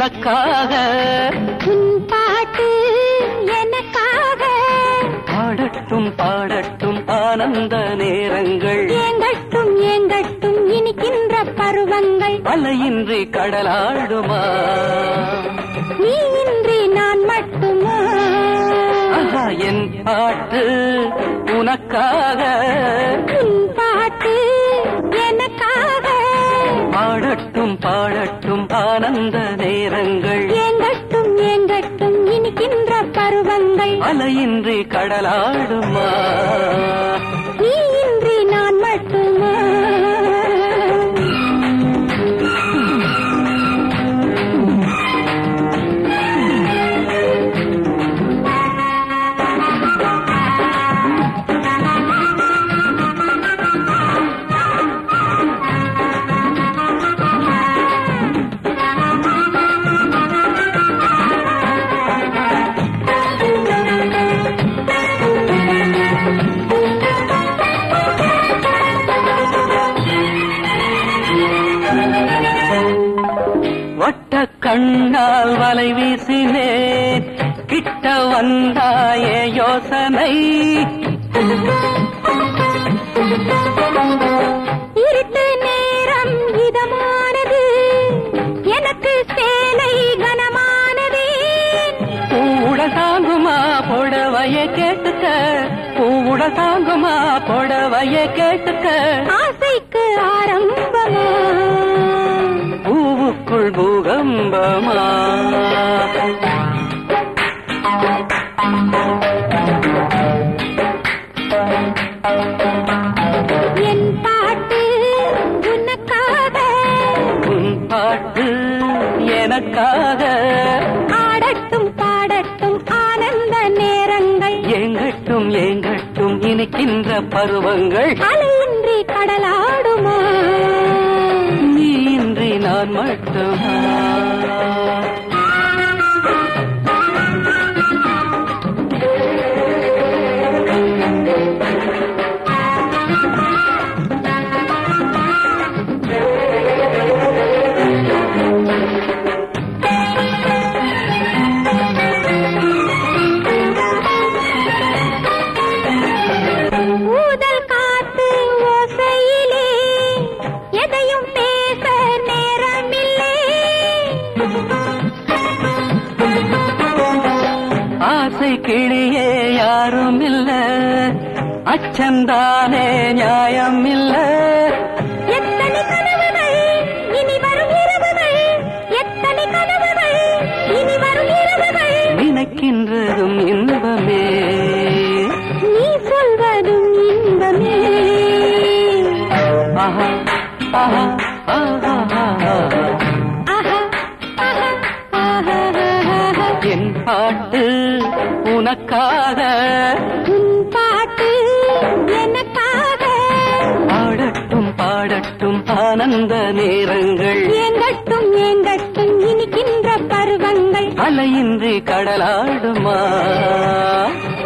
உனக்காக உன் பாட்டு எனக்காக பாடட்டும் பாடட்டும் ஆனந்த நேரங்கள் ஏங்கட்டும் ஏங்கட்டும் இனிக்கின்ற பருவங்கள் அலையின்றி கடலாடுமா நீ இன்றி நான் மட்டுமா ஆஹா, என் பாட்டு உனக்காக உன் பாட்டு எனக்காக பாடட்டும் பாடட்டும் ஆனந்த நேரங்கள் ஏங்கட்டும் ஏங்கட்டும் இனிக்கின்ற பருவங்கள் அலையின்றி கடலாடுமா நீ இன்றி நான் மட்டுமா வட்ட கண்ணால் வலை வீசினேன் கிட்ட வந்தாயே யோசனை இருட்டு நேரம் இதமானது எனக்கு சேலை கனமானது பூவுட தாங்குமா புடவைய கேட்டுக்க பூவுட தாங்குமா புடவைய கேட்டுக்க ஆசைக்கு ஆரம்பமா பூவுக்குள் பூகம்பமா என் பாட்டு உனக்காக உன் பாட்டு எனக்காக ஆடட்டும் பாடட்டும் ஆனந்த நேரங்கள் ஏங்கட்டும் ஏங்கட்டும் இனிக்கின்ற பருவங்கள் அலையின்றி கடலாடுமா நீ இன்றி நான் மட்டுமா ஊதல் காத்து ஓசையிலே எதையும் பேச நேரமில்லை ஆசை கிளியே யாரும் இல்ல அச்சந்தானே நியாயம் இல்ல எத்தனை கனவுகள் இனி வரும் இரவுகள் எத்தனை கனவுகள் இனி வரும் இரவுகள் நினைக்கின்றதும் இன்பமே நீ சொல்வதும் இன்பமே ஆஹா ஆஹா ஆஹா ஆஹா. ஆஹா ஆஹா ஆஹா ஆஹா. என் பாட்டு உனக்காக உன் பாட்டு எனக்காக பாடட்டும் பாடட்டும் ஆனந்த நேரங்கள் ஏங்கட்டும் ஏங்கட்டும் இனிக்கின்ற பருவங்கள் அலையின்றி கடலாடுமா